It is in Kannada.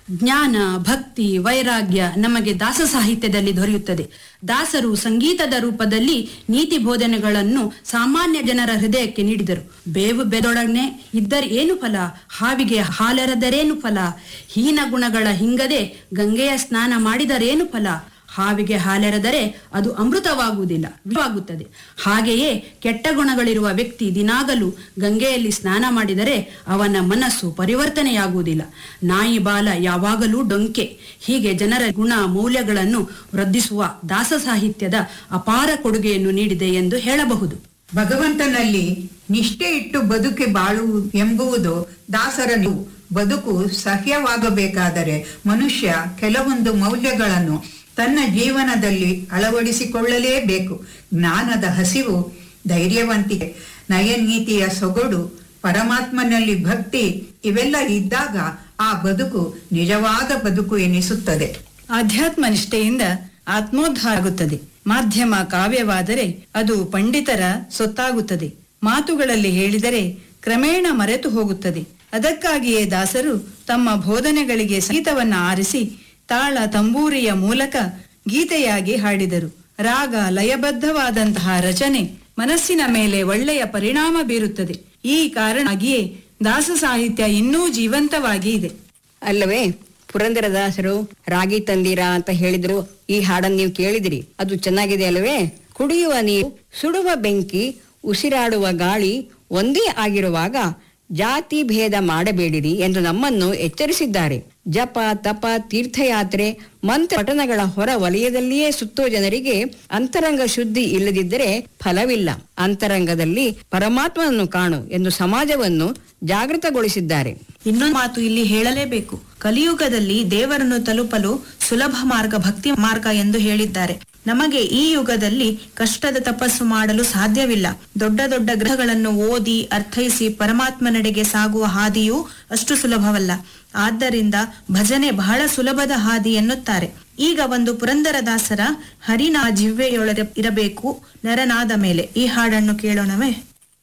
ಜ್ಞಾನ ಭಕ್ತಿ ವೈರಾಗ್ಯ ನಮಗೆ ದಾಸ ಸಾಹಿತ್ಯದಲ್ಲಿ ದೊರೆಯುತ್ತದೆ ದಾಸರು ಸಂಗೀತದ ರೂಪದಲ್ಲಿ ನೀತಿ ಬೋಧನೆಗಳನ್ನು ಸಾಮಾನ್ಯ ಜನರ ಹೃದಯಕ್ಕೆ ನೀಡಿದರು ಬೇವು ಬೆದೊಡನೆ ಇದ್ದರೆ ಏನು ಫಲ ಹಾವಿಗೆ ಹಾಲೆರೆದರೇನು ಫಲ ಹೀನ ಗುಣಗಳ ಹಿಂಗದೆ ಗಂಗೆಯ ಸ್ನಾನ ಮಾಡಿದರೇನು ಫಲ ಹಾವಿಗೆ ಹಾಲೆರೆದರೆ ಅದು ಅಮೃತವಾಗುವುದಿಲ್ಲ ವಿಷವಾಗುತ್ತದೆ ಹಾಗೆಯೇ ಕೆಟ್ಟ ಗುಣಗಳಿರುವ ವ್ಯಕ್ತಿ ದಿನಾಗಲೂ ಗಂಗೆಯಲ್ಲಿ ಸ್ನಾನ ಮಾಡಿದರೆ ಅವನ ಮನಸ್ಸು ಪರಿವರ್ತನೆಯಾಗುವುದಿಲ್ಲ ನಾಯಿ ಬಾಲ ಯಾವಾಗಲೂ ಡೊಂಕೆ ಹೀಗೆ ಜನರ ಗುಣ ಮೌಲ್ಯಗಳನ್ನು ವೃದ್ಧಿಸುವ ದಾಸ ಸಾಹಿತ್ಯದ ಅಪಾರ ಕೊಡುಗೆಯನ್ನು ನೀಡಿದೆ ಎಂದು ಹೇಳಬಹುದು ಭಗವಂತನಲ್ಲಿ ನಿಷ್ಠೆ ಇಟ್ಟು ಬದುಕಿ ಬಾಳುವು ಎಂಬುವುದು ದಾಸರನ್ನು ಬದುಕು ಸಹ್ಯವಾಗಬೇಕಾದರೆ ಮನುಷ್ಯ ಕೆಲವೊಂದು ಮೌಲ್ಯಗಳನ್ನು ತನ್ನ ಜೀವನದಲ್ಲಿ ಅಳವಡಿಸಿಕೊಳ್ಳಲೇಬೇಕು ಜ್ಞಾನದ ಹಸಿವು ಧೈರ್ಯವಂತಿಕೆ ನಯನೀತಿಯ ಸೊಗಡು ಪರಮಾತ್ಮನಲ್ಲಿ ಭಕ್ತಿ ಇವೆಲ್ಲ ಇದ್ದಾಗ ಆ ಬದುಕು ನಿಜವಾದ ಬದುಕು ಎನಿಸುತ್ತದೆ ಆಧ್ಯಾತ್ಮ ನಿಷ್ಠೆಯಿಂದ ಆತ್ಮೋದ್ಧಾರ ಆಗುತ್ತದೆ ಮಾಧ್ಯಮ ಕಾವ್ಯವಾದರೆ ಅದು ಪಂಡಿತರ ಸೊತ್ತಾಗುತ್ತದೆ ಮಾತುಗಳಲ್ಲಿ ಹೇಳಿದರೆ ಕ್ರಮೇಣ ಮರೆತು ಹೋಗುತ್ತದೆ ಅದಕ್ಕಾಗಿಯೇ ದಾಸರು ತಮ್ಮ ಬೋಧನೆಗಳಿಗೆ ಸಂಗೀತವನ್ನ ಆರಿಸಿ ತಾಳ ತಂಬೂರಿಯ ಮೂಲಕ ಗೀತೆಯಾಗಿ ಹಾಡಿದರು ರಾಗ ಲಯಬದ್ಧವಾದಂತಹ ರಚನೆ ಮನಸ್ಸಿನ ಮೇಲೆ ಒಳ್ಳೆಯ ಪರಿಣಾಮ ಬೀರುತ್ತದೆ ಈ ಕಾರಣಾಗಿಯೇ ದಾಸ ಸಾಹಿತ್ಯ ಇನ್ನೂ ಜೀವಂತವಾಗಿ ಇದೆ ಅಲ್ಲವೇ ಪುರಂದರದಾಸರು ರಾಗಿ ತಂದಿರಾ ಅಂತ ಹೇಳಿದ್ರು ಈ ಹಾಡನ್ನು ನೀವು ಕೇಳಿದಿರಿ ಅದು ಚೆನ್ನಾಗಿದೆ ಅಲ್ಲವೇ ಕುಡಿಯುವ ನೀರು ಸುಡುವ ಬೆಂಕಿ ಉಸಿರಾಡುವ ಗಾಳಿ ಒಂದೇ ಆಗಿರುವಾಗ ಜಾತಿ ಭೇದ ಮಾಡಬೇಡಿರಿ ಎಂದು ನಮ್ಮನ್ನು ಎಚ್ಚರಿಸಿದ್ದಾರೆ ಜಪ ತಪ ತೀರ್ಥಯಾತ್ರೆ ಮಂತ್ರ ಪಠನಗಳ ಹೊರ ವಲಯದಲ್ಲಿಯೇ ಸುತ್ತೋ ಜನರಿಗೆ ಅಂತರಂಗ ಶುದ್ಧಿ ಇಲ್ಲದಿದ್ದರೆ ಫಲವಿಲ್ಲ ಅಂತರಂಗದಲ್ಲಿ ಪರಮಾತ್ಮನನ್ನು ಕಾಣು ಎಂದು ಸಮಾಜವನ್ನು ಜಾಗೃತಗೊಳಿಸಿದ್ದಾರೆ ಇನ್ನೊಂದು ಮಾತು ಇಲ್ಲಿ ಹೇಳಲೇಬೇಕು ಕಲಿಯುಗದಲ್ಲಿ ದೇವರನ್ನು ತಲುಪಲು ಸುಲಭ ಮಾರ್ಗ ಭಕ್ತಿ ಮಾರ್ಗ ಎಂದು ಹೇಳಿದ್ದಾರೆ ನಮಗೆ ಈ ಯುಗದಲ್ಲಿ ಕಷ್ಟದ ತಪಸ್ಸು ಮಾಡಲು ಸಾಧ್ಯವಿಲ್ಲ ದೊಡ್ಡ ದೊಡ್ಡ ಗ್ರಹಗಳನ್ನು ಓದಿ ಅರ್ಥೈಸಿ ಪರಮಾತ್ಮನೆಡೆಗೆ ಸಾಗುವ ಹಾದಿಯೂ ಅಷ್ಟು ಸುಲಭವಲ್ಲ ಆದ್ದರಿಂದ ಭಜನೆ ಬಹಳ ಸುಲಭದ ಹಾದಿ ಎನ್ನುತ್ತಾರೆ ಈಗ ಒಂದು ಪುರಂದರದಾಸರ ಹರಿನಾ ಜಿವ್ವೆಯೊಳಗೆ ಇರಬೇಕು ನರನಾದ ಮೇಲೆ ಈ ಹಾಡನ್ನು ಕೇಳೋಣವೇ